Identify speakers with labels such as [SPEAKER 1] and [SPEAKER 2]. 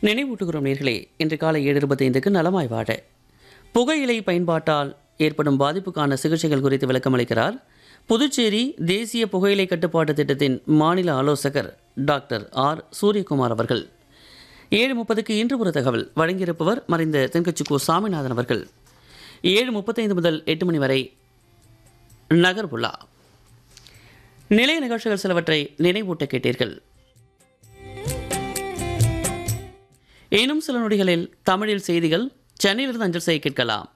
[SPEAKER 1] நினைவூட்டுகிறோம் நேர்களே இன்று காலை ஏழு இருபத்தைந்துக்கு நலமாய் வாழ புகையிலை பயன்பாட்டால் ஏற்படும் பாதிப்புக்கான சிகிச்சைகள் குறித்து விளக்கமளிக்கிறார் புதுச்சேரி தேசிய புகையிலை கட்டுப்பாட்டு திட்டத்தின் மாநில ஆலோசகர் டாக்டர் ஆர் சூரியகுமார் அவர்கள் ஏழு முப்பதுக்கு இன்று ஒரு தகவல் வழங்கியிருப்பவர் மறைந்த தென்கட்சிக்கு சாமிநாதன் அவர்கள் ஏழு முப்பத்தைந்து முதல் எட்டு மணி வரை நகர்புல்லா நிலைய நிகழ்ச்சிகள் சிலவற்றை நினைவூட்ட கேட்டீர்கள் இன்னும் சில நொடிகளில் தமிழில் செய்திகள் சென்னையிலிருந்து அஞ்சல் செய்ய கேட்கலாம்